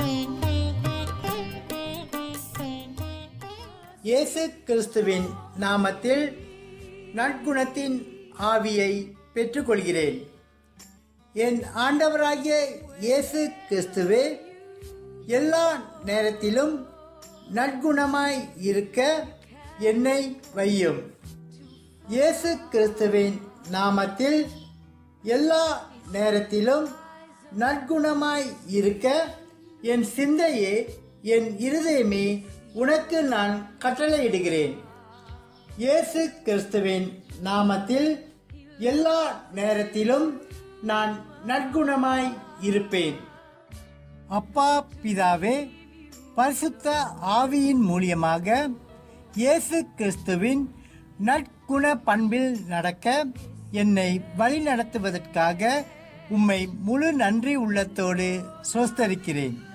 இயேசு கிறிஸ்துவின் நாமத்தில் நற்குணத்தின் ஆவியை பெற்றுக்கொள்கிறேன் என் ஆண்டவராகிய இயேசு கிறிஸ்துவே எல்லா நேரத்திலும் நற்குணமாய் இருக்க என்னை வையும் இயேசு கிறிஸ்துவின் நாமத்தில் எல்லா நேரத்திலும் நற்குணமாய் இருக்க என் சிந்தையே என் இருதயமே உனக்கு நான் கட்டளையிடுகிறேன் இயேசு கிறிஸ்துவின் நாமத்தில் எல்லா நேரத்திலும் நான் நற்குணமாய் இருப்பேன் அப்பா பிதாவே பரிசுத்த ஆவியின் மூலியமாக இயேசு கிறிஸ்துவின் நற்குண பண்பில் நடக்க என்னை வழிநடத்துவதற்காக உம்மை முழு நன்றி உள்ளத்தோடு சோஸ்தரிக்கிறேன்